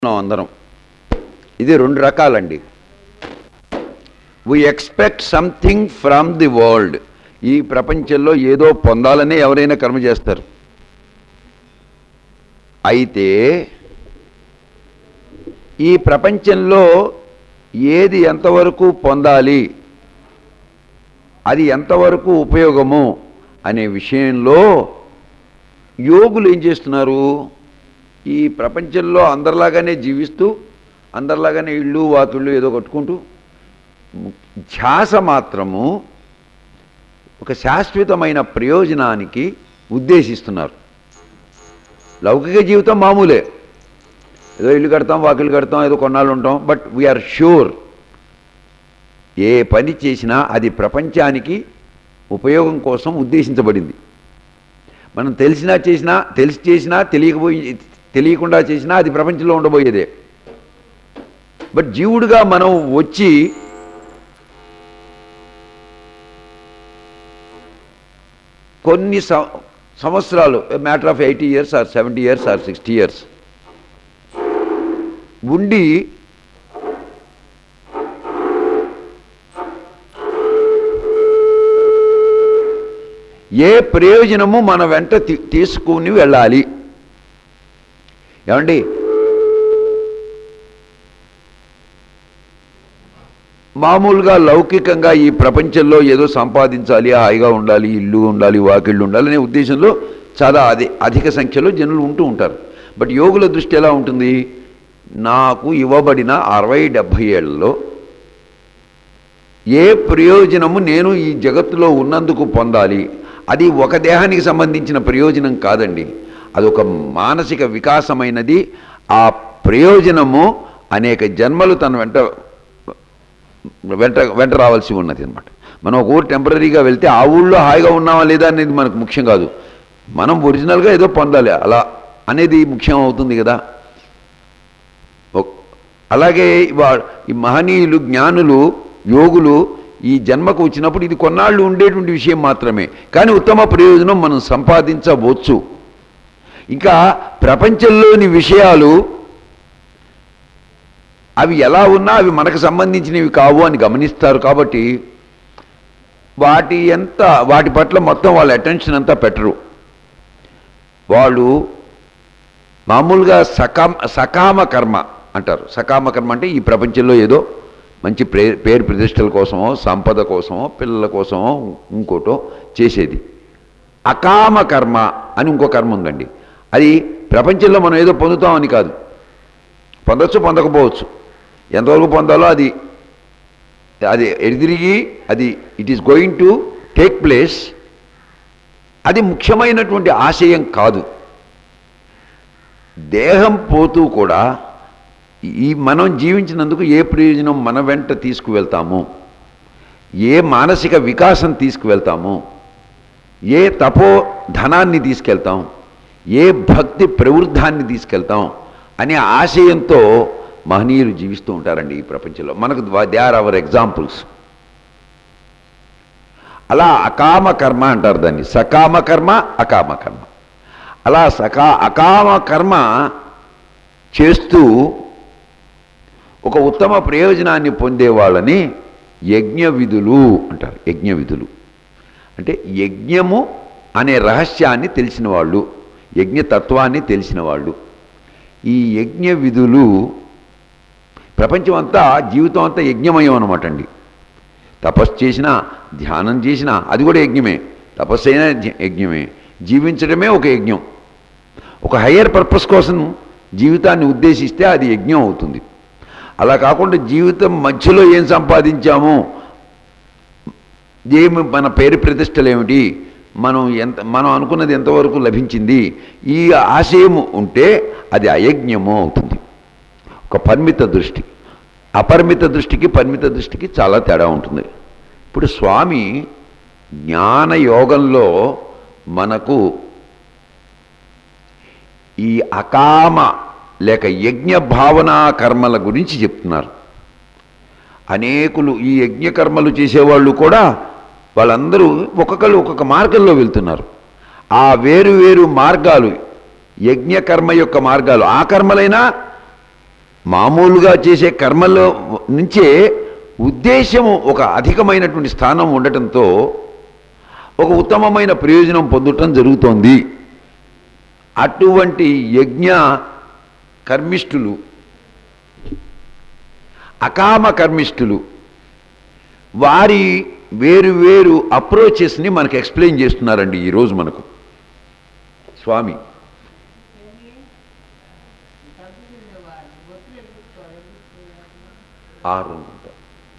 ఉన్నాం అందరం ఇది రెండు రకాలండి we expect something from the world ఈ ప్రపంచంలో ఏదో పొందాలనే ఎవరైనా కర్మ చేస్తారు అయితే ఈ ప్రపంచంలో ఏది ఎంతవరకు పొందాలి అది ఎంతవరకు ఉపయోగము అనే విషయంలో యోగులు ఏం చేస్తున్నారు ఈ ప్రపంచంలో అందరిలాగానే జీవిస్తూ అందరిలాగానే ఇళ్ళు వాకిళ్ళు ఏదో కట్టుకుంటూ ధ్యాస మాత్రము ఒక శాశ్వతమైన ప్రయోజనానికి ఉద్దేశిస్తున్నారు లౌకిక జీవితం మామూలే ఏదో ఇల్లు కడతాం వాకిళ్ళు కడతాం ఏదో కొన్నాళ్ళు ఉంటాం బట్ వీఆర్ ష్యూర్ ఏ పని చేసినా అది ప్రపంచానికి ఉపయోగం కోసం ఉద్దేశించబడింది మనం తెలిసినా చేసినా తెలిసి చేసినా తెలియకపోయి తెలియకుండా చేసినా అది ప్రపంచంలో ఉండబోయేదే బట్ జీవుడిగా మనం వచ్చి కొన్ని సం- సంవత్సరాలు matter of eighty years or seventy years or sixty years ఉండి ఏ ప్రయోజనము మన వెంట తీ- తీసుకుని వెళ్ళాలి ఏమండి మామూలుగా లౌకికంగా ఈ ప్రపంచంలో ఏదో సంపాదించాలి హాయిగా ఉండాలి ఇల్లు ఉండాలి వాకిళ్ళు ఉండాలి అనే ఉద్దేశంలో చాలా అధి అధిక సంఖ్యలో జనులు ఉంటూ ఉంటారు బట్ యోగుల దృష్టి ఎలా ఉంటుంది నాకు ఇవ్వబడిన అరవై డెబ్భై ఏళ్లలో ఏ ప్రయోజనము నేను ఈ జగత్తులో ఉన్నందుకు పొందాలి అది ఒక దేహానికి సంబంధించిన ప్రయోజనం కాదండి అది ఒక మానసిక వికాసమైనది ఆ ప్రయోజనము అనేక జన్మలు తన వెంట వెంట వెంట రావాల్సి ఉన్నది అనమాట మనం ఒక ఊరు టెంపరీగా వెళ్తే ఆ ఊళ్ళో హాయిగా ఉన్నామా లేదా అనేది మనకు ముఖ్యం కాదు మనం ఒరిజినల్గా ఏదో పొందాలి అలా అనేది ముఖ్యం అవుతుంది కదా ఒక్- అలాగే వా- ఈ మహనీయులు జ్ఞానులు యోగులు ఈ జన్మకు వచ్చినప్పుడు ఇది కొన్నాళ్ళు ఉండేటువంటి విషయం మాత్రమే కానీ ఉత్తమ ప్రయోజనం మనం సంపాదించవచ్చు ఇంకా ప్రపంచంలోని విషయాలు అవి ఎలా ఉన్నా అవి మనకు సంబంధించినవి కావు అని గమనిస్తారు కాబట్టి వాటి ఎంత వాటి పట్ల మొత్తం వాళ్ళ అటెన్షన్ అంతా పెట్టరు వాళ్ళు మామూలుగా సకామ సకామ కర్మ అంటారు సకామ కర్మ అంటే ఈ ప్రపంచంలో ఏదో మంచి ప్రే పేరు ప్రతిష్టల కోసమో సంపద కోసమో పిల్లల కోసమో ఇంకోటో చేసేది అకామ కర్మ అని ఇంకో కర్మ ఉందండి అది ప్రపంచంలో మనం ఏదో పొందుతామని కాదు పొందొచ్చు పొందకపోవచ్చు ఎంతవరకు పొందాలో అది అది ఎదిరిగి అది it is going to take place అది ముఖ్యమైనటువంటి ఆశయం కాదు దేహం పోతూ కూడా ఈ మనం జీవించినందుకు ఏ ప్రయోజనం మన వెంట తీసుకువెళ్తాము ఏ మానసిక వికాసం తీసుకువెళ్తాము ఏ తపో ధనాన్ని తీసుకెళ్తాం ఏ భక్తి ప్రవృద్ధాన్ని తీసుకెళ్తాం అనే ఆశయంతో మహనీయులు జీవిస్తూ ఉంటారండి ఈ ప్రపంచంలో మనకు దే ఆర్ అవర్ ఎగ్జాంపుల్స్ అలా అకామ కర్మ అంటారు దాన్ని సకామ కర్మ అకామ కర్మ అలా సకా అకామ కర్మ చేస్తూ ఒక ఉత్తమ ప్రయోజనాన్ని పొందే వాళ్ళని యజ్ఞ విధులు అంటారు యజ్ఞ విధులు అంటే యజ్ఞము అనే రహస్యాన్ని తెలిసిన వాళ్ళు యజ్ఞతత్వాన్ని తెలిసిన వాళ్ళు ఈ యజ్ఞ విధులు ప్రపంచం అంతా జీవితం అంతా యజ్ఞమయం అనమాట అండి తపస్సు చేసినా ధ్యానం చేసినా అది కూడా యజ్ఞమే తపస్సు అయినా ధ్య- యజ్ఞమే జీవించడమే ఒక యజ్ఞం ఒక హయ్యర్ పర్పస్ కోసం జీవితాన్ని ఉద్దేశిస్తే అది యజ్ఞం అవుతుంది అలా కాకుండా జీవితం మధ్యలో ఏం సంపాదించాము ఏమి మన పేరు ప్రతిష్టలు ఏమిటి మనం ఎంత మనం అనుకున్నది ఎంతవరకు లభించింది ఈ ఆశయం ఉంటే అది అయజ్ఞము అవుతుంది ఒక పరిమిత దృష్టి అపరిమిత దృష్టికి పరిమిత దృష్టికి చాలా తేడా ఉంటుంది ఇప్పుడు స్వామి జ్ఞాన యోగంలో మనకు ఈ అకామ లేక యజ్ఞ భావనా కర్మల గురించి చెప్తున్నారు అనేకులు ఈ యజ్ఞ కర్మలు చేసేవాళ్ళు కూడా వాళ్ళందరూ ఒక్కొక్కరు ఒక్కొక్క మార్గంలో వెళ్తున్నారు ఆ వేరు వేరు మార్గాలు యజ్ఞ కర్మ యొక్క మార్గాలు ఆ కర్మలైనా మామూలుగా చేసే కర్మలో నుంచే ఉద్దేశము ఒక అధికమైనటువంటి స్థానం ఉండటంతో ఒక ఉత్తమమైన ప్రయోజనం పొందటం జరుగుతోంది అటువంటి యజ్ఞ కర్మిష్ఠులు అకామ కర్మిష్ఠులు వారి వేరు వేరు అప్రోచెస్ని మనకు ఎక్స్ప్లెయిన్ చేస్తున్నారండి ఈరోజు మనకు స్వామి ఆరు అనుకుంటా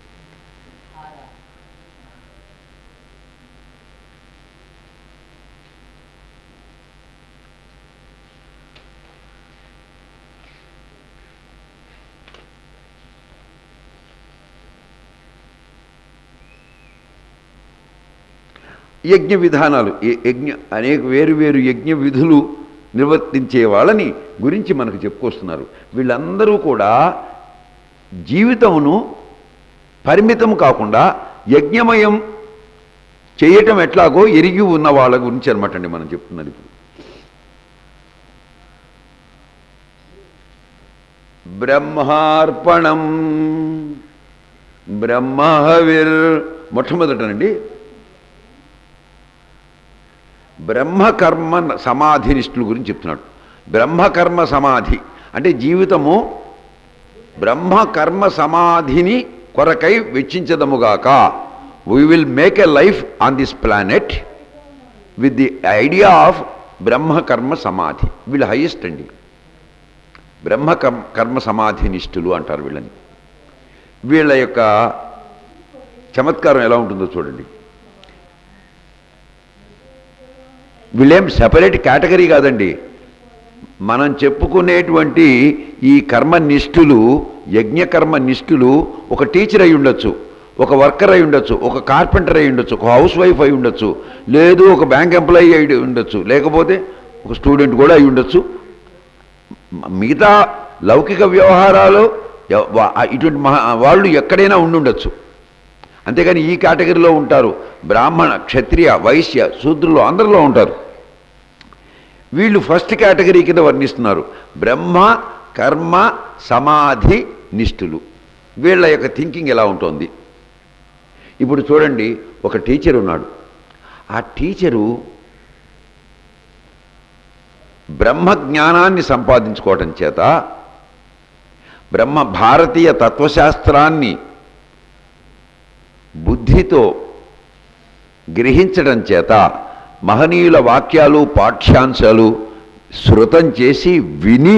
యజ్ఞ విధానాలు ఏ- యజ్ఞ అనేక వేరు వేరు యజ్ఞ విధులు నిర్వర్తించే వాళ్ళని గురించి మనకు చెప్పుకొస్తున్నారు వీళ్ళందరూ కూడా జీవితమును పరిమితం కాకుండా యజ్ఞమయం చేయటం ఎట్లాగో ఎరిగి ఉన్న వాళ్ళ గురించి అనమాట అండి మనం చెప్తున్నది ఇప్పుడు బ్రహ్మార్పణం బ్రహ్మహవిర్ మొట్టమొదటనండి బ్రహ్మకర్మ సమాధి నిష్ఠుల గురించి చెప్తున్నాడు బ్రహ్మకర్మ సమాధి అంటే జీవితము బ్రహ్మకర్మ సమాధిని కొరకై వెచ్చించదముగాక we will make a life on this planet with the idea of బ్రహ్మకర్మ సమాధి వీళ్ళు హైయెస్ట్ అండి బ్రహ్మ కర్మ కర్మ సమాధి నిష్ఠులు అంటారు వీళ్ళని వీళ్ళ యొక్క చమత్కారం ఎలా ఉంటుందో చూడండి వీళ్ళేం సెపరేట్ కేటగిరీ కాదండి మనం చెప్పుకునేటువంటి ఈ కర్మ నిష్ఠులు యజ్ఞకర్మ నిష్ఠులు ఒక టీచర్ అయి ఉండొచ్చు ఒక వర్కర్ అయి ఉండొచ్చు ఒక కార్పెంటర్ అయి ఉండొచ్చు ఒక హౌస్ వైఫ్ అయి ఉండొచ్చు లేదు ఒక బ్యాంక్ ఎంప్లాయీ అయి ఉండొచ్చు లేకపోతే ఒక స్టూడెంట్ కూడా అయి ఉండొచ్చు మ- మిగతా లౌకిక వ్యవహారాలు ఎవ- వా- ఇటువంటి మహా వాళ్ళు ఎక్కడైనా ఉండుండొచ్చు అంతేగాని ఈ కేటగిరీలో ఉంటారు బ్రాహ్మణ క్షత్రియ వైశ్య శూద్రులు అందరిలో ఉంటారు వీళ్ళు ఫస్ట్ కేటగిరీ కింద వర్ణిస్తున్నారు బ్రహ్మ కర్మ సమాధి నిష్ఠులు వీళ్ళ యొక్క థింకింగ్ ఎలా ఉంటుంది ఇప్పుడు చూడండి ఒక టీచర్ ఉన్నాడు ఆ టీచరు బ్రహ్మ జ్ఞానాన్ని సంపాదించుకోవటం చేత బ్రహ్మ భారతీయ తత్వశాస్త్రాన్ని బుద్ధితో గ్రహించడం చేత మహనీయుల వాక్యాలు పాఠ్యాంశాలు శృతం చేసి విని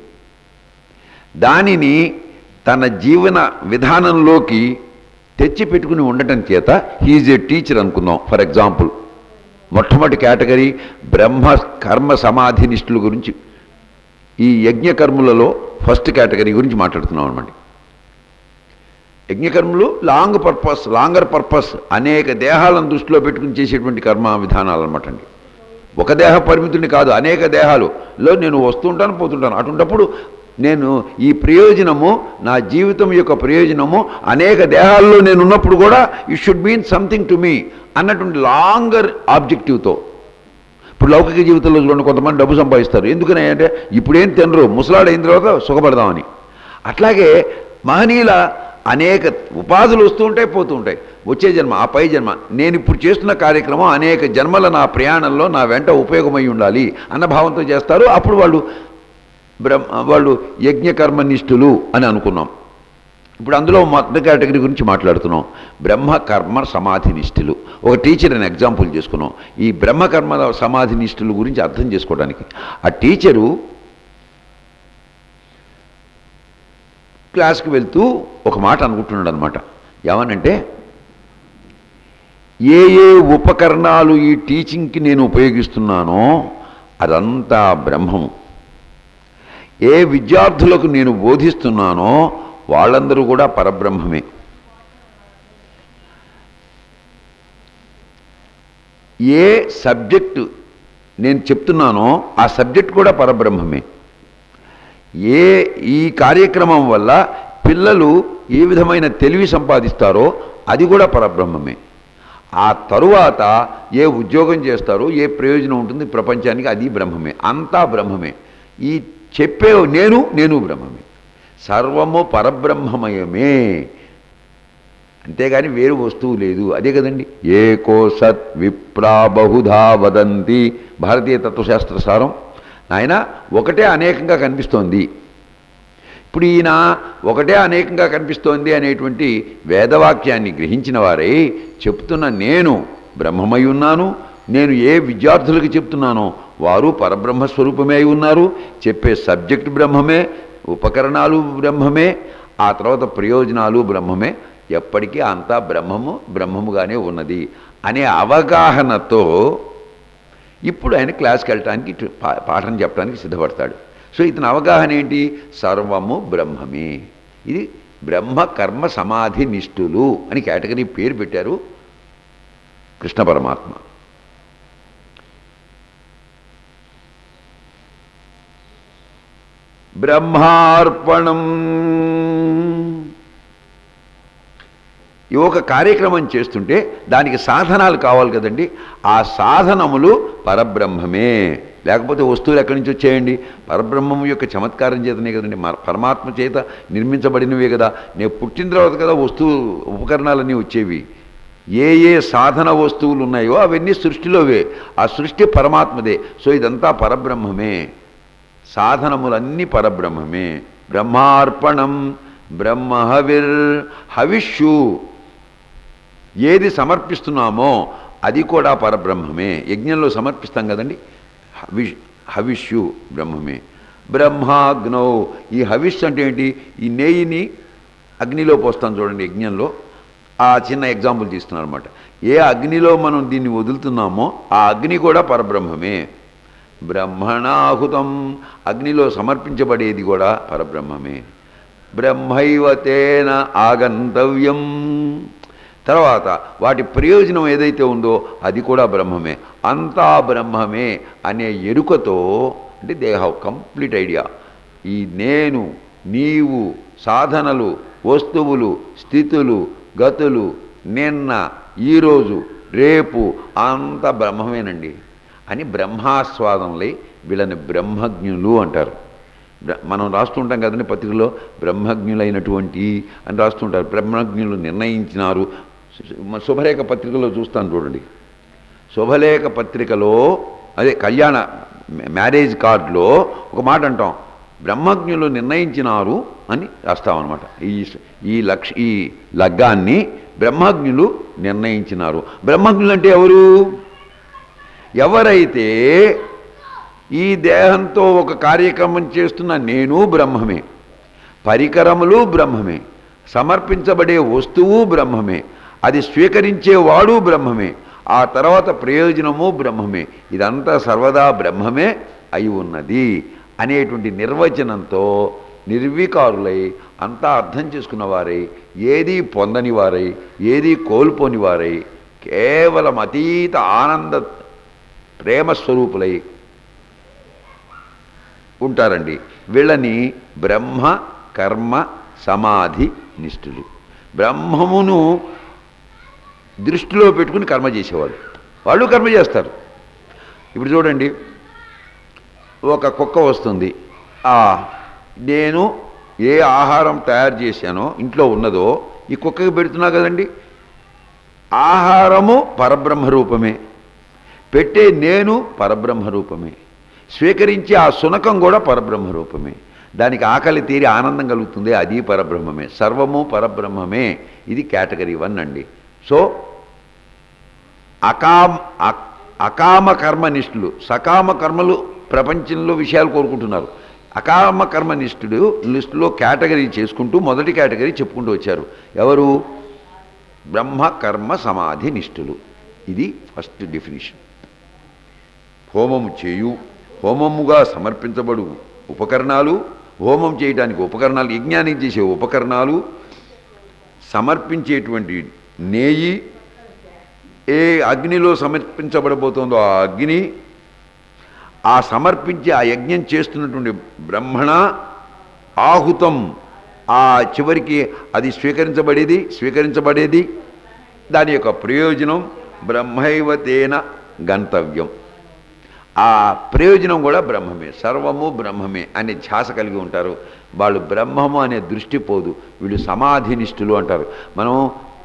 దానిని తన జీవన విధానంలోకి తెచ్చి పెట్టుకుని ఉండటం చేత హీజ్ ఏ టీచర్ అనుకుందాం ఫర్ ఎగ్జాంపుల్ మొట్టమొదటి కేటగిరీ బ్రహ్మ కర్మ సమాధి నిష్ఠుల గురించి ఈ యజ్ఞ కర్మలలో ఫస్ట్ కేటగిరీ గురించి మాట్లాడుతున్నాం అనమాట యజ్ఞకర్మలు లాంగ్ పర్పస్ లాంగర్ పర్పస్ అనేక దేహాలను దృష్టిలో పెట్టుకుని చేసేటువంటి కర్మ విధానాలు అనమాట అండి ఒక దేహ పరిమితుని కాదు అనేక దేహాలులో నేను వస్తుంటాను పోతుంటాను అటువంటప్పుడు నేను ఈ ప్రయోజనము నా జీవితం యొక్క ప్రయోజనము అనేక దేహాల్లో నేను ఉన్నప్పుడు కూడా it should mean something to me అన్నటువంటి లాంగర్ ఆబ్జెక్టివ్తో ఇప్పుడు లౌకిక జీవితంలో చూడండి కొంతమంది డబ్బు సంపాదిస్తారు ఎందుకని అంటే ఇప్పుడేం తినరు ముసలాడైన తర్వాత సుఖపడదామని అట్లాగే మహనీయుల అనేక ఉపాధులు వస్తూ ఉంటాయి పోతూ ఉంటాయి వచ్చే జన్మ ఆ పై జన్మ నేను ఇప్పుడు చేస్తున్న కార్యక్రమం అనేక జన్మల నా ప్రయాణంలో నా వెంట ఉపయోగమై ఉండాలి అన్న భావంతో చేస్తారు అప్పుడు వాళ్ళు బ్రహ్మ వాళ్ళు యజ్ఞకర్మనిష్ఠులు అని అనుకున్నాం ఇప్పుడు అందులో మొదటి కేటగిరీ గురించి మాట్లాడుతున్నాం బ్రహ్మ కర్మ సమాధి నిష్ఠులు ఒక టీచర్ అని ఎగ్జాంపుల్ చేసుకున్నాం ఈ బ్రహ్మ కర్మ సమాధి నిష్ఠుల గురించి అర్థం చేసుకోవడానికి ఆ టీచరు క్లాస్కి వెళ్తూ ఒక మాట అనుకుంటున్నాడు అనమాట ఏమనంటే ఏ ఏ ఉపకరణాలు ఈ టీచింగ్కి నేను ఉపయోగిస్తున్నానో అదంతా బ్రహ్మము ఏ విద్యార్థులకు నేను బోధిస్తున్నానో వాళ్ళందరూ కూడా పరబ్రహ్మమే ఏ సబ్జెక్టు నేను చెప్తున్నానో ఆ సబ్జెక్ట్ కూడా పరబ్రహ్మమే ఏ ఈ కార్యక్రమం వల్ల పిల్లలు ఏ విధమైన తెలివి సంపాదిస్తారో అది కూడా పరబ్రహ్మమే ఆ తరువాత ఏ ఉద్యోగం చేస్తారో ఏ ప్రయోజనం ఉంటుంది ప్రపంచానికి అది బ్రహ్మమే అంతా బ్రహ్మమే ఈ చెప్పే నేను నేను బ్రహ్మమే సర్వము పరబ్రహ్మమయమే అంతేగాని వేరు వస్తువు లేదు అదే కదండి ఏకో సత్ విప్రా బహుధా వదంతి భారతీయ తత్వశాస్త్ర సారం ఆయన ఒకటే అనేకంగా కనిపిస్తోంది ఇప్పుడు ఈయన ఒకటే అనేకంగా కనిపిస్తోంది అనేటువంటి వేదవాక్యాన్ని గ్రహించిన వారే చెప్తున్న నేను బ్రహ్మమై ఉన్నాను నేను ఏ విద్యార్థులకు చెప్తున్నానో వారు పరబ్రహ్మ స్వరూపమే అయి ఉన్నారు చెప్పే సబ్జెక్ట్ బ్రహ్మమే ఉపకరణాలు బ్రహ్మమే ఆ తర్వాత ప్రయోజనాలు బ్రహ్మమే ఎప్పటికీ అంతా బ్రహ్మము బ్రహ్మముగానే ఉన్నది అనే అవగాహనతో ఇప్పుడు ఆయన క్లాస్కి వెళ్ళటానికి ఇటు పా- పాఠం చెప్పడానికి సిద్ధపడతాడు సో ఇతని అవగాహన ఏంటి సర్వము బ్రహ్మమే ఇది బ్రహ్మ కర్మ సమాధి నిష్ఠులు అని కేటగిరీ పేరు పెట్టారు కృష్ణ పరమాత్మ బ్రహ్మార్పణం ఈ ఒక కార్యక్రమం చేస్తుంటే దానికి సాధనాలు కావాలి కదండి ఆ సాధనములు పరబ్రహ్మమే లేకపోతే వస్తువులు ఎక్కడి నుంచి వచ్చేయండి పరబ్రహ్మం యొక్క చమత్కారం చేతనే కదండి మన పరమాత్మ చేత నిర్మించబడినవే కదా నేను పుట్టిన తర్వాత కదా వస్తువు ఉపకరణాలన్నీ వచ్చేవి ఏ ఏ సాధన వస్తువులు ఉన్నాయో అవన్నీ సృష్టిలోవే ఆ సృష్టి పరమాత్మదే సో ఇదంతా పరబ్రహ్మమే సాధనములన్నీ పరబ్రహ్మమే బ్రహ్మార్పణం బ్రహ్మ హవిర్ హవిష్యు ఏది సమర్పిస్తున్నామో అది కూడా పరబ్రహ్మమే యజ్ఞంలో సమర్పిస్తాం కదండి హవి హవిష్యు బ్రహ్మమే బ్రహ్మాగ్నౌ ఈ హవిష్ అంటే ఏంటి ఈ నెయ్యిని అగ్నిలో పోస్తాం చూడండి యజ్ఞంలో ఆ చిన్న ఎగ్జాంపుల్ తీస్తున్నారు అనమాట ఏ అగ్నిలో మనం దీన్ని వదులుతున్నామో ఆ అగ్ని కూడా పరబ్రహ్మమే బ్రహ్మణాహుతం అగ్నిలో సమర్పించబడేది కూడా పరబ్రహ్మమే బ్రహ్మైవతేన ఆగంతవ్యం తర్వాత వాటి ప్రయోజనం ఏదైతే ఉందో అది కూడా బ్రహ్మమే అంతా బ్రహ్మమే అనే ఎరుకతో అంటే దే హ్యావ్ కంప్లీట్ ఐడియా ఈ నేను నీవు సాధనలు వస్తువులు స్థితులు గతులు నిన్న ఈరోజు రేపు అంత బ్రహ్మమేనండి అని బ్రహ్మాస్వాదంలై వీళ్ళని బ్రహ్మజ్ఞులు అంటారు బ్ర- మనం రాస్తుంటాం కదండి పత్రికలో బ్రహ్మజ్ఞులైనటువంటి అని రాస్తుంటారు బ్రహ్మజ్ఞులు నిర్ణయించినారు మ- శుభరేఖ పత్రికలో చూస్తాను చూడండి శుభలేఖ పత్రికలో అదే కళ్యాణ మ్యా- మ్యారేజ్ కార్డులో ఒక మాట అంటాం బ్రహ్మజ్ఞులు నిర్ణయించినారు అని రాస్తామన్నమాట ఈ స- ఈ లక్ష ఈ లగ్గాన్ని బ్రహ్మజ్ఞులు నిర్ణయించినారు బ్రహ్మజ్ఞులు అంటే ఎవరు ఎవరైతే ఈ దేహంతో ఒక కార్యక్రమం చేస్తున్న నేను బ్రహ్మమే పరికరములు బ్రహ్మమే సమర్పించబడే వస్తువు బ్రహ్మమే అది స్వీకరించేవాడు బ్రహ్మమే ఆ తర్వాత ప్రయోజనము బ్రహ్మమే ఇదంతా సర్వదా బ్రహ్మమే అయి ఉన్నది అనేటువంటి నిర్వచనంతో నిర్వికారులై అంతా అర్థం చేసుకున్న వారై ఏదీ పొందని వారై ఏదీ కోల్పోని వారై కేవలం అతీత ఆనంద ప్రేమ స్వరూపులై ఉంటారండి వీళ్ళని బ్రహ్మ కర్మ సమాధి నిష్ఠులు బ్రహ్మమును దృష్టిలో పెట్టుకుని కర్మ చేసేవాళ్ళు వాళ్ళు కర్మ చేస్తారు ఇప్పుడు చూడండి ఒక కుక్క వస్తుంది ఆ నేను ఏ ఆహారం తయారు చేశానో ఇంట్లో ఉన్నదో ఈ కుక్కకి పెడుతున్నా కదండి ఆహారము పరబ్రహ్మ రూపమే పెట్టే నేను పరబ్రహ్మ రూపమే స్వీకరించే ఆ సునకం కూడా పరబ్రహ్మ రూపమే దానికి ఆకలి తీరి ఆనందం కలుగుతుంది అది పరబ్రహ్మమే సర్వము పరబ్రహ్మమే ఇది కేటగిరీ వన్ అండి సో అకామ అ- అకామ కర్మ నిష్ఠులు సకామ కర్మలు ప్రపంచంలో విషయాలు కోరుకుంటున్నారు అకామ కర్మ నిష్ఠుడు లిస్టులో కేటగిరీ చేసుకుంటూ మొదటి కేటగిరీ చెప్పుకుంటూ వచ్చారు ఎవరు బ్రహ్మ కర్మ సమాధి నిష్ఠులు ఇది ఫస్ట్ డెఫినిషన్ హోమము చేయు హోమముగా సమర్పించబడు ఉపకరణాలు హోమం చేయడానికి ఉపకరణాలు యజ్ఞానికి చేసే ఉపకరణాలు సమర్పించేటువంటి నేయి ఏ అగ్నిలో సమర్పించబడబోతుందో ఆ అగ్ని ఆ సమర్పించి ఆ యజ్ఞం చేస్తున్నటువంటి బ్రహ్మణ ఆహుతం ఆ చివరికి అది స్వీకరించబడేది స్వీకరించబడేది దాని యొక్క ప్రయోజనం బ్రహ్మైవతేన గంతవ్యం ఆ ప్రయోజనం కూడా బ్రహ్మమే సర్వము బ్రహ్మమే అనే ధ్యాస కలిగి ఉంటారు వాళ్ళు బ్రహ్మము అనే దృష్టి పోదు వీళ్ళు సమాధినిష్ఠులు అంటారు మనం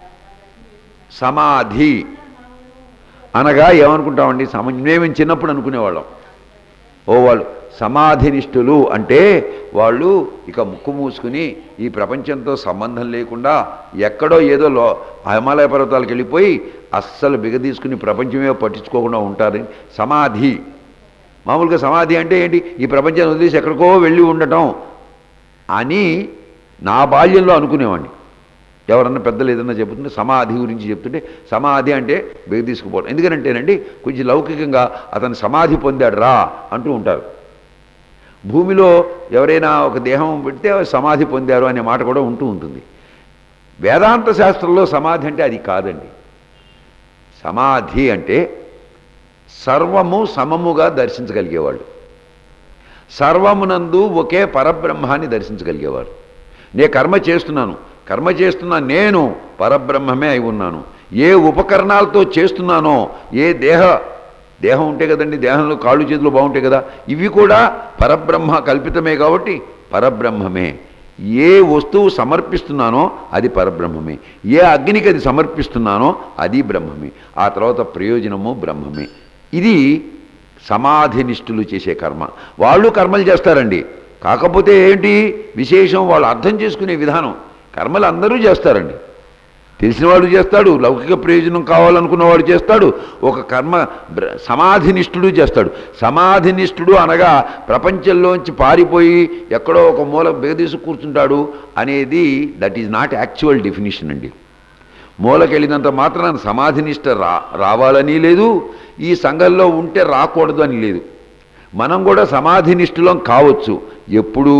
సమాధి అనగా ఏమనుకుంటామండి సమ మేము చిన్నప్పుడు అనుకునేవాళ్ళం ఓ వాళ్ళు సమాధినిష్ఠులు అంటే వాళ్ళు ఇక ముక్కు మూసుకుని ఈ ప్రపంచంతో సంబంధం లేకుండా ఎక్కడో ఏదో లో హిమాలయ పర్వతాలకు వెళ్ళిపోయి అస్సలు బిగదీసుకుని ప్రపంచమే పట్టించుకోకుండా ఉంటారని సమాధి మామూలుగా సమాధి అంటే ఏంటి ఈ ప్రపంచాన్ని వదిలేసి ఎక్కడికో వెళ్ళి ఉండటం అని నా బాల్యంలో అనుకునేవాడిని ఎవరన్నా పెద్దలు ఏదన్నా చెబుతుంటే సమాధి గురించి చెప్తుంటే సమాధి అంటే బిగ తీసుకుపోవడం ఎందుకంటేనండి కొంచెం లౌకికంగా అతను సమాధి పొందాడు రా అంటూ ఉంటారు భూమిలో ఎవరైనా ఒక దేహం పెడితే సమాధి పొందారు అనే మాట కూడా ఉంటూ ఉంటుంది వేదాంత శాస్త్రంలో సమాధి అంటే అది కాదండి సమాధి అంటే సర్వము సమముగా దర్శించగలిగేవాళ్ళు సర్వమునందు ఒకే పరబ్రహ్మాన్ని దర్శించగలిగేవారు నేను కర్మ చేస్తున్నాను కర్మ చేస్తున్న నేను పరబ్రహ్మమే అయి ఉన్నాను ఏ ఉపకరణాలతో చేస్తున్నానో ఏ దేహ దేహం ఉంటే కదండి దేహంలో కాళ్ళు చేతులు బాగుంటాయి కదా ఇవి కూడా పరబ్రహ్మ కల్పితమే కాబట్టి పరబ్రహ్మమే ఏ వస్తువు సమర్పిస్తున్నానో అది పరబ్రహ్మమే ఏ అగ్నికి అది సమర్పిస్తున్నానో అది బ్రహ్మమే ఆ తర్వాత ప్రయోజనము బ్రహ్మమే ఇది సమాధినిష్ఠులు చేసే కర్మ వాళ్ళు కర్మలు చేస్తారండి కాకపోతే ఏంటి విశేషం వాళ్ళు అర్థం చేసుకునే విధానం కర్మలు అందరూ చేస్తారండి తెలిసినవాడు చేస్తాడు లౌకిక ప్రయోజనం కావాలనుకున్నవాడు చేస్తాడు ఒక కర్మ బ్ర- సమాధినిష్ఠుడు చేస్తాడు సమాధినిష్ఠుడు అనగా ప్రపంచంలోంచి పారిపోయి ఎక్కడో ఒక మూల బెగదీసి కూర్చుంటాడు అనేది that is not actual definition అండి మూలకెళ్ళినంత మాత్రాన సమాధినిష్ట రా రావాలని లేదు ఈ సంఘంలో ఉంటే రాకూడదు అని లేదు మనం కూడా సమాధినిష్ఠులం కావచ్చు ఎప్పుడు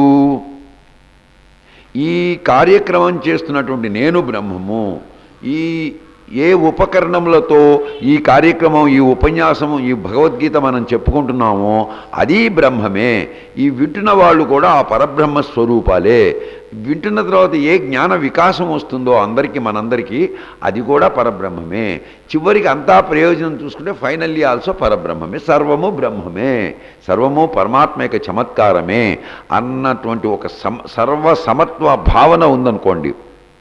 ఈ కార్యక్రమం చేస్తున్నటువంటి నేను బ్రహ్మము ఈ ఏ ఉపకరణములతో ఈ కార్యక్రమం ఈ ఉపన్యాసము ఈ భగవద్గీత మనం చెప్పుకుంటున్నామో అది బ్రహ్మమే ఈ వింటున్న వాళ్ళు కూడా ఆ పరబ్రహ్మ స్వరూపాలే వింటున్న తర్వాత ఏ జ్ఞాన వికాసం వస్తుందో అందరికీ మనందరికీ అది కూడా పరబ్రహ్మమే చివరికి అంతా ప్రయోజనం చూసుకుంటే ఫైనల్లీ ఆల్సో పరబ్రహ్మమే సర్వము బ్రహ్మమే సర్వము పరమాత్మక చమత్కారమే అన్నటువంటి ఒక సమ సర్వ సమత్వ భావన ఉందనుకోండి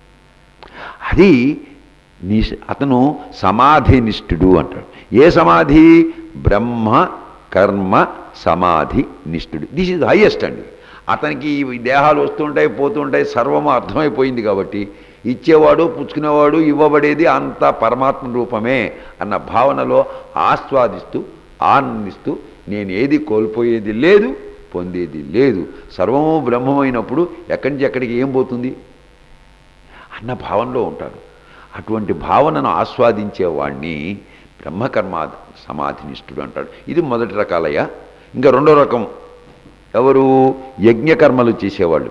అది నీ అతను సమాధినిష్ఠుడు అంటాడు ఏ సమాధి బ్రహ్మ కర్మ సమాధి నిష్ఠుడు దిస్ ఇస్ హైయెస్ట్ అండి అతనికి ఈ దేహాలు వస్తుంటాయి పోతుంటాయి సర్వము అర్థమైపోయింది కాబట్టి ఇచ్చేవాడు పుచ్చుకునేవాడు ఇవ్వబడేది అంతా పరమాత్మ రూపమే అన్న భావనలో ఆస్వాదిస్తూ ఆనందిస్తూ నేను ఏది కోల్పోయేది లేదు పొందేది లేదు సర్వము బ్రహ్మమైనప్పుడు ఎక్కడి నుంచి ఎక్కడికి ఏం పోతుంది అన్న భావనలో ఉంటాడు అటువంటి భావనను ఆస్వాదించేవాడిని బ్రహ్మకర్మ సమాధినిష్ఠుడు అంటాడు ఇది మొదటి రకాలయ్యా ఇంకా రెండో రకం ఎవరు యజ్ఞకర్మలు చేసేవాళ్ళు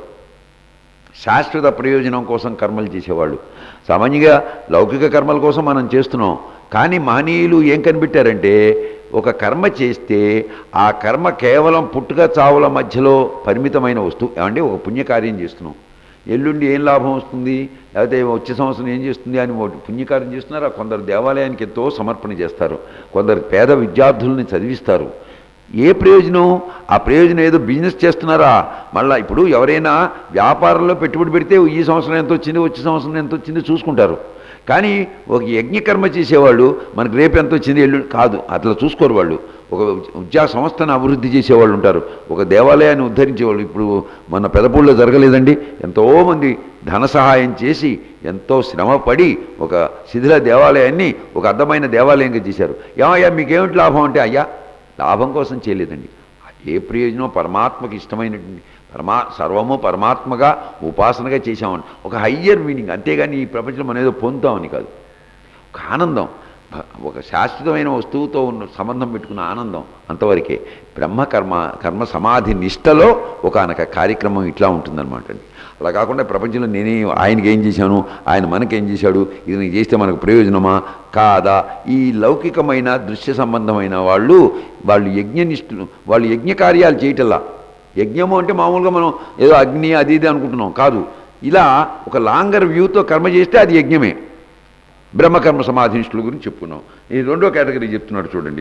శాశ్వత ప్రయోజనం కోసం కర్మలు చేసేవాళ్ళు సామాన్యంగా లౌకిక కర్మల కోసం మనం చేస్తున్నాం కానీ మహనీయులు ఏం కనిపెట్టారంటే ఒక కర్మ చేస్తే ఆ కర్మ కేవలం పుట్టుక చావుల మధ్యలో పరిమితమైన వస్తువు ఏమంటే ఒక పుణ్యకార్యం చేస్తున్నాం ఎల్లుండి ఏం లాభం వస్తుంది లేకపోతే వచ్చే సంవత్సరం ఏం చేస్తుంది అని ఒకటి పుణ్యకార్యం చేస్తున్నారా కొందరు దేవాలయానికి ఎంతో సమర్పణ చేస్తారు కొందరు పేద విద్యార్థుల్ని చదివిస్తారు ఏ ప్రయోజనం ఆ ప్రయోజనం ఏదో బిజినెస్ చేస్తున్నారా మళ్ళీ ఇప్పుడు ఎవరైనా వ్యాపారంలో పెట్టుబడి పెడితే ఈ సంవత్సరం ఎంత వచ్చింది వచ్చే సంవత్సరం ఎంత వచ్చింది చూసుకుంటారు కానీ ఒక యజ్ఞకర్మ చేసేవాళ్ళు మనకు రేపు ఎంత వచ్చింది ఎల్లు కాదు అట్లా చూసుకోరు వాళ్ళు ఒక విద్యా సంస్థను అభివృద్ధి చేసేవాళ్ళు ఉంటారు ఒక దేవాలయాన్ని ఉద్ధరించేవాళ్ళు ఇప్పుడు మన పెదపూళ్ళలో జరగలేదండి ఎంతోమంది ధన సహాయం చేసి ఎంతో శ్రమపడి ఒక శిథిల దేవాలయాన్ని ఒక అర్థమైన దేవాలయంగా చేశారు ఏమయ్యా మీకేమిటి లాభం అంటే అయ్యా లాభం కోసం చేయలేదండి ఏ ప్రయోజనం పరమాత్మకి ఇష్టమైనటువంటి పరమా సర్వము పరమాత్మగా ఉపాసనగా చేశామని ఒక హయ్యర్ మీనింగ్ అంతేగాని ఈ ప్రపంచంలో మనం ఏదో పొందుతామని కాదు ఒక ఆనందం భ- ఒక శాశ్వతమైన వస్తువుతో ఉన్న సంబంధం పెట్టుకున్న ఆనందం అంతవరకే బ్రహ్మ కర్మ కర్మ సమాధి నిష్టలో ఒకనొక కార్యక్రమం ఇట్లా ఉంటుందన్నమాట అండి అలా కాకుండా ప్రపంచంలో నేనే ఆయనకి ఏం చేశాను ఆయన మనకేం చేశాడు ఇది నీకు చేస్తే మనకు ప్రయోజనమా కాదా ఈ లౌకికమైన దృశ్య సంబంధమైన వాళ్ళు వాళ్ళు యజ్ఞనిష్ఠులు వాళ్ళు యజ్ఞ కార్యాలు చేయటల్లా యజ్ఞము అంటే మామూలుగా మనం ఏదో అగ్ని అది ఇది అనుకుంటున్నాం కాదు ఇలా ఒక లాంగర్ వ్యూతో కర్మ చేస్తే అది యజ్ఞమే బ్రహ్మకర్మ సమాధినిష్ఠుల గురించి చెప్పుకున్నాం ఈ రెండో కేటగిరీ చెప్తున్నాడు చూడండి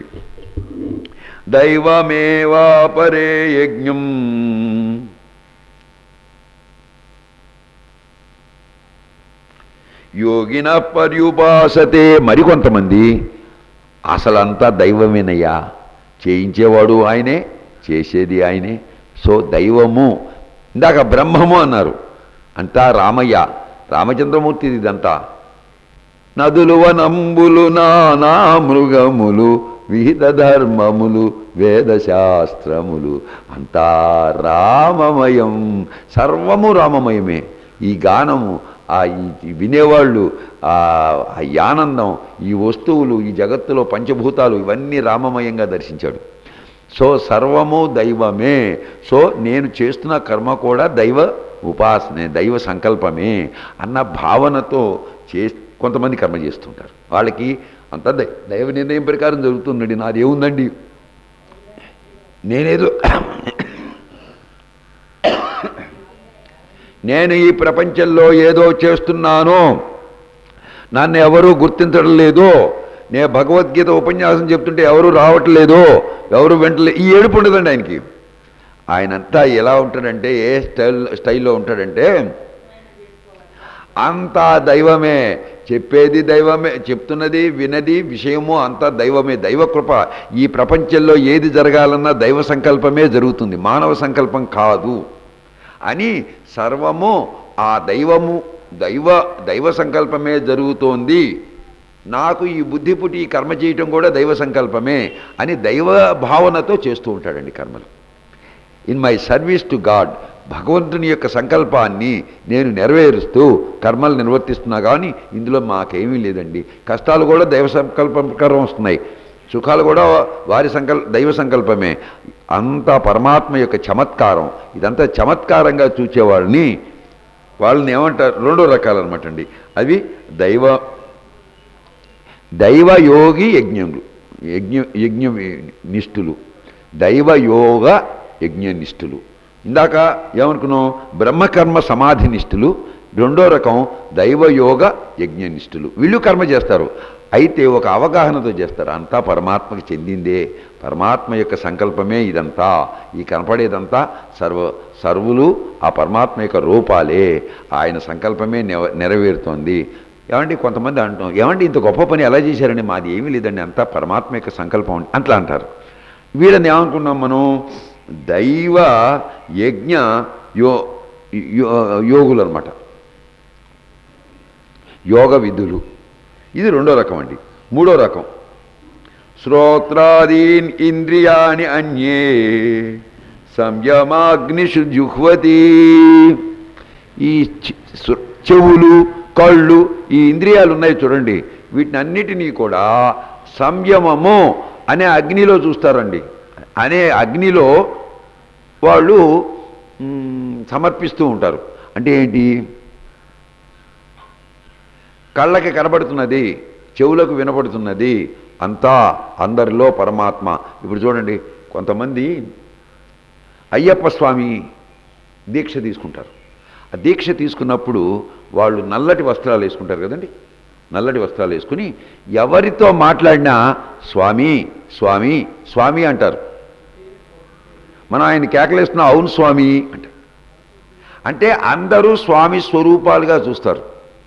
దైవమేవా పరే యజ్ఞం యోగిన పర్యుపాసతే మరికొంతమంది అసలంతా దైవమేనయ్యా చేయించేవాడు ఆయనే చేసేది ఆయనే సో దైవము ఇందాక బ్రహ్మము అన్నారు అంతా రామయ్య రామచంద్రమూర్తి ఇదంతా నదులు వనంబులు నానా మృగములు విహిత ధర్మములు వేదశాస్త్రములు అంతా రామమయం సర్వము రామమయమే ఈ గానము ఆ ఈ వినేవాళ్ళు ఆ ఆ ఈ ఆనందం ఈ వస్తువులు ఈ జగత్తులో పంచభూతాలు ఇవన్నీ రామమయంగా దర్శించాడు సో సర్వము దైవమే సో నేను చేస్తున్న కర్మ కూడా దైవ ఉపాసనే దైవ సంకల్పమే అన్న భావనతో చే కొంతమంది కర్మ చేస్తుంటారు వాళ్ళకి అంత దై దైవ నిర్ణయం ప్రకారం జరుగుతుందండి నాది ఏముందండి నేనేదో నేను ఈ ప్రపంచంలో ఏదో చేస్తున్నాను నన్ను ఎవరూ గుర్తించడం లేదు నేను భగవద్గీత ఉపన్యాసం చెప్తుంటే ఎవరు రావట్లేదు ఎవరు వెంటలేదు ఈ ఏడుపు ఉండదండి ఆయనకి ఆయనంతా ఎలా ఉంటాడంటే ఏ స్టైల్ స్టైల్లో ఉంటాడంటే అంతా దైవమే చెప్పేది దైవమే చెప్తున్నది వినది విషయము అంతా దైవమే దైవకృప ఈ ప్రపంచంలో ఏది జరగాలన్నా దైవ సంకల్పమే జరుగుతుంది మానవ సంకల్పం కాదు అని సర్వము ఆ దైవము దైవ దైవ సంకల్పమే జరుగుతోంది నాకు ఈ బుద్ధి పుట్టి ఈ కర్మ చేయటం కూడా దైవ సంకల్పమే అని దైవ భావనతో చేస్తూ ఉంటాడండి కర్మలు in my service to God భగవంతుని యొక్క సంకల్పాన్ని నేను నెరవేరుస్తూ కర్మలు నిర్వర్తిస్తున్నా కానీ ఇందులో మాకేమీ లేదండి కష్టాలు కూడా దైవ సంకల్పం ప్రకారం వస్తున్నాయి సుఖాలు కూడా వారి సంకల్ దైవ సంకల్పమే అంతా పరమాత్మ యొక్క చమత్కారం ఇదంతా చమత్కారంగా చూచేవాళ్ళని వాళ్ళని ఏమంటారు రెండో రకాలన్నమాట అండి అవి దైవ దైవయోగి యజ్ఞములు యజ్ఞ యజ్ఞ నిష్ఠులు దైవయోగ యజ్ఞనిష్ఠులు ఇందాక ఏమనుకున్నాం బ్రహ్మకర్మ సమాధి నిష్ఠులు రెండో రకం దైవయోగ యజ్ఞనిష్ఠులు వీళ్ళు కర్మ చేస్తారు అయితే ఒక అవగాహనతో చేస్తారు అంతా పరమాత్మకి చెందిందే పరమాత్మ యొక్క సంకల్పమే ఇదంతా ఈ కనపడేదంతా సర్వ సర్వులు ఆ పరమాత్మ యొక్క రూపాలే ఆయన సంకల్పమే నెవ నెరవేరుతోంది ఏమండి కొంతమంది అంటాం ఏమండి ఇంత గొప్ప పని ఎలా చేశారండి మాది ఏమీ లేదండి అంతా పరమాత్మ యొక్క సంకల్పం అట్లా అంటారు వీళ్ళని ఏమనుకున్నాం మనం దైవ యజ్ఞ యో యో- యోగులు అనమాట యోగ విధులు ఇది రెండో రకం అండి మూడో రకం శ్రోత్రాదీన్ ఇంద్రియాణి అన్యే సంయమాగ్నిషు జుహ్వతి ఈ చె- సు- చెవులు కళ్ళు ఈ ఇంద్రియాలు ఉన్నాయి చూడండి వీటిని అన్నిటినీ కూడా సంయమము అనే అగ్నిలో చూస్తారండి అనే అగ్నిలో వాళ్ళు మ్, సమర్పిస్తూ ఉంటారు అంటే ఏంటి కళ్ళకి కనబడుతున్నది చెవులకు వినపడుతున్నది అంతా అందరిలో పరమాత్మ ఇప్పుడు చూడండి కొంతమంది అయ్యప్ప స్వామి దీక్ష తీసుకుంటారు ఆ దీక్ష తీసుకున్నప్పుడు వాళ్ళు నల్లటి వస్త్రాలు వేసుకుంటారు కదండి నల్లటి వస్త్రాలు వేసుకుని ఎవరితో మాట్లాడినా స్వామి స్వామి స్వామి అంటారు మనం ఆయన కేకలేస్తున్నా అవును స్వామి అంటారు అంటే అందరూ స్వామి స్వరూపాలుగా చూస్తారు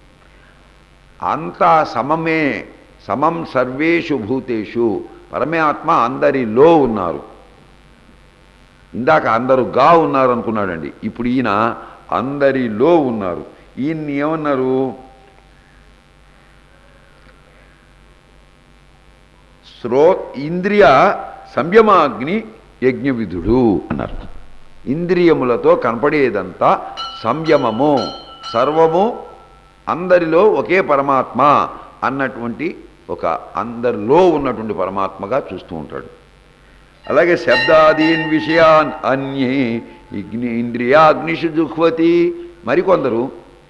అంతా సమమే సమం సర్వేషు భూతేషు పరమాత్మ అందరిలో ఉన్నారు ఇందాక అందరూ గా ఉన్నారు అనుకున్నాడండి ఇప్పుడు ఈయన అందరిలో ఉన్నారు ఈయన్ని ఏమన్నారు శ్రో ఇంద్రియ సంయమాగ్ని యజ్ఞవిధుడు అన్నారు ఇంద్రియములతో కనపడేదంతా సంయమము సర్వము అందరిలో ఒకే పరమాత్మ అన్నటువంటి ఒక అందరిలో ఉన్నటువంటి పరమాత్మగా చూస్తూ ఉంటాడు అలాగే శబ్దాదీన్ విషయాన్ అన్యే ఇగ్ని ఇంద్రియాగ్నిషు జుహ్వతి మరికొందరు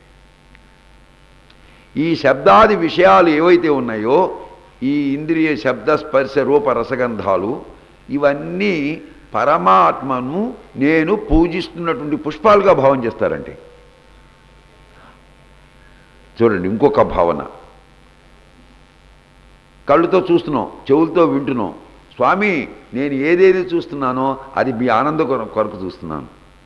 ఈ శబ్దాది విషయాలు ఏవైతే ఉన్నాయో ఈ ఇంద్రియ శబ్ద స్పర్శ రూప రసగంధాలు ఇవన్నీ పరమాత్మను నేను పూజిస్తున్నటువంటి పుష్పాలుగా భావం చేస్తారండి చూడండి ఇంకొక భావన కళ్ళుతో చూస్తున్నాం చెవులతో వింటున్నాం స్వామి నేను ఏదేది చూస్తున్నానో అది మీ ఆనంద కొర- కొరకు చూస్తున్నాను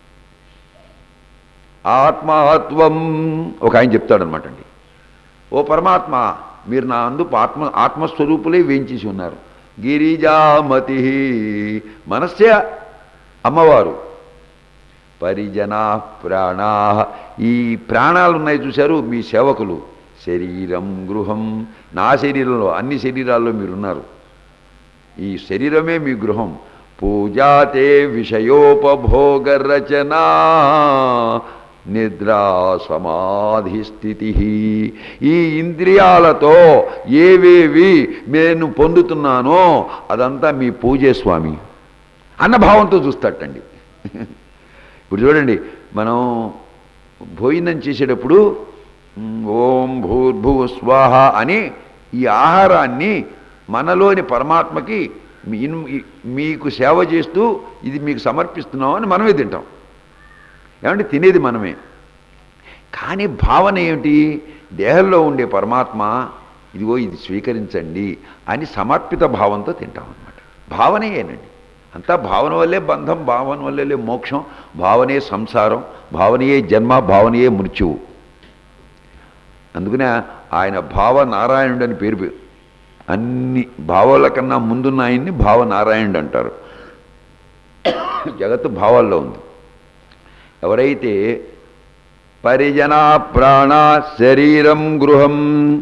ఆత్మహత్వం ఒక ఆయన చెప్తాడనమాట అండి ఓ పరమాత్మ మీరు నా అందు ఆత్మ ఆత్మస్వరూపులే వేయించేసి ఉన్నారు గిరిజామతి మనస్య అమ్మవారు పరిజనా ప్రాణా ఈ ప్రాణాలు ఉన్నాయి చూశారు మీ సేవకులు శరీరం గృహం నా శరీరంలో అన్ని శరీరాల్లో మీరున్నారు ఈ శరీరమే మీ గృహం పూజాతే విషయోపభోగ రచన నిద్రా సమాధి స్థితి ఈ ఇంద్రియాలతో ఏవేవి నేను పొందుతున్నానో అదంతా మీ పూజే స్వామి అన్న భావంతో చూస్తాటండి ఇప్పుడు చూడండి మనం భోజనం చేసేటప్పుడు మ్, ఓం భూర్భువ స్వాహ అని ఈ ఆహారాన్ని మనలోని పరమాత్మకి మీ- ఇన్- ఈ- మీకు సేవ చేస్తూ ఇది మీకు సమర్పిస్తున్నాం అని మనమే తింటాం ఏమంటే తినేది మనమే కానీ భావన ఏమిటి దేహంలో ఉండే పరమాత్మ ఇదిగో ఇది స్వీకరించండి అని సమర్పిత భావంతో తింటాం అనమాట భావనయేనండి అంతా భావన వల్లే బంధం భావన వల్లే మోక్షం భావనే సంసారం భావనయే జన్మ భావనయే మృత్యువు అందుకనే ఆయన భావ నారాయణుడు అని పేరు పే- అన్ని భావాల కన్నా ముందున్న ఆయన్ని భావ నారాయణుడు అంటారు జగత్తు భావాల్లో ఉంది ఎవరైతే పరిజన ప్రాణ శరీరం గృహం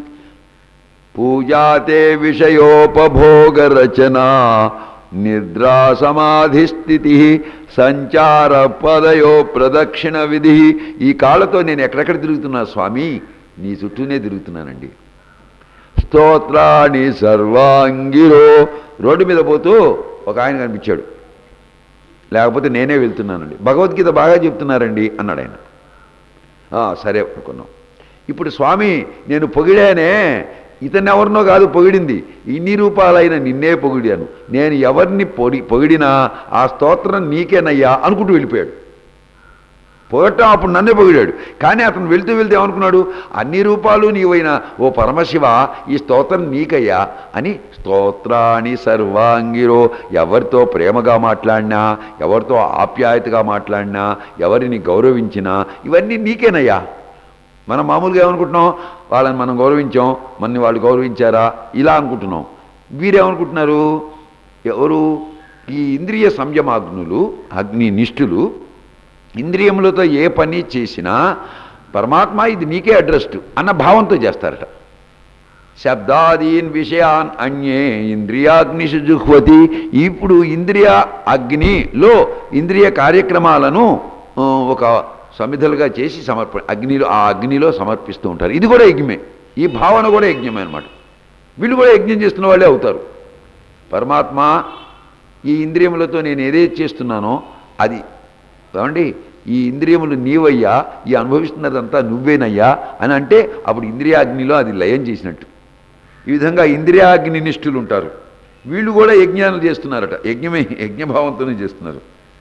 పూజాతే విషయోపభోగ రచన నిద్రా సమాధి స్థితి సంచార పదయో ప్రదక్షిణ విధి ఈ కాళ్ళతో నేను ఎక్కడెక్కడ తిరుగుతున్నా స్వామి నీ చుట్టూనే తిరుగుతున్నానండి స్తోత్రాన్ని సర్వాంగిరో రోడ్డు మీద పోతూ ఒక ఆయన కనిపించాడు లేకపోతే నేనే వెళ్తున్నానండి భగవద్గీత బాగా చెప్తున్నారండి అన్నాడు ఆయన "ఆ, సరే అనుకున్నాం ఇప్పుడు స్వామి నేను పొగిడానే ఇతన్ని ఎవరినో కాదు పొగిడింది ఇన్ని రూపాయలైన నిన్నే పొగిడాను నేను ఎవరిని పొడి పొగిడినా ఆ స్తోత్రం నీకేనయ్యా అనుకుంటూ వెళ్ళిపోయాడు పొగట్టం అప్పుడు నన్నే పొగిడాడు కానీ అతను వెళ్తూ వెళ్తూ ఏమనుకున్నాడు అన్ని రూపాలు నీవైన ఓ పరమశివ ఈ స్తోత్రం నీకయ్యా అని స్తోత్రాన్ని సర్వాంగిరో ఎవరితో ప్రేమగా మాట్లాడినా ఎవరితో ఆప్యాయతగా మాట్లాడినా ఎవరిని గౌరవించినా ఇవన్నీ నీకేనయ్యా మనం మామూలుగా ఏమనుకుంటున్నాం వాళ్ళని మనం గౌరవించాం మనని వాళ్ళు గౌరవించారా ఇలా అనుకుంటున్నాం వీరేమనుకుంటున్నారు ఎవరు ఈ ఇంద్రియ సంయమాగ్నులు అగ్ని నిష్ఠులు ఇంద్రియములతో ఏ పని చేసినా పరమాత్మ ఇది నీకే అడ్రస్టు అన్న భావంతో చేస్తారట శబ్దాదీన్ విషయాన్ అన్యే ఇంద్రియాగ్నిషు జుహ్వతి ఇప్పుడు ఇంద్రియ అగ్నిలో ఇంద్రియ కార్యక్రమాలను ఆ, ఒక సమిధలుగా చేసి సమర్ప అగ్నిలో ఆ అగ్నిలో సమర్పిస్తూ ఉంటారు ఇది కూడా యజ్ఞమే ఈ భావన కూడా యజ్ఞమే అనమాట వీళ్ళు కూడా యజ్ఞం చేస్తున్న వాళ్ళే అవుతారు పరమాత్మ ఈ ఇంద్రియములతో నేను ఏదైతే చేస్తున్నానో అది ఏమండి ఈ ఇంద్రియములు నీవయ్యా ఈ అనుభవిస్తున్నదంతా నువ్వేనయ్యా అని అంటే అప్పుడు ఇంద్రియాగ్నిలో అది లయం చేసినట్టు ఈ విధంగా ఇంద్రియాగ్ని నిష్ఠులు ఉంటారు వీళ్ళు కూడా యజ్ఞాలు చేస్తున్నారట యజ్ఞమే యజ్ఞభావంతోనే చేస్తున్నారు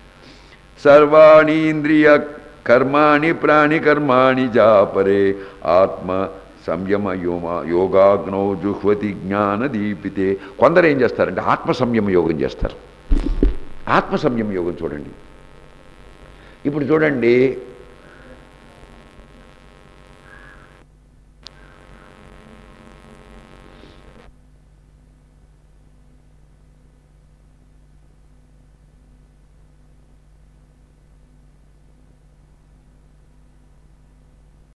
సర్వాణి ఇంద్రియ కర్మాణి ప్రాణి కర్మాణి జాపరే ఆత్మ సంయమ యోమ యోగాగ్నౌ జుహ్వతి జ్ఞాన దీపితే కొందరు ఏం చేస్తారంటే ఆత్మ సంయమ యోగం చేస్తారు ఆత్మ సంయమ యోగం చూడండి ఇప్పుడు చూడండి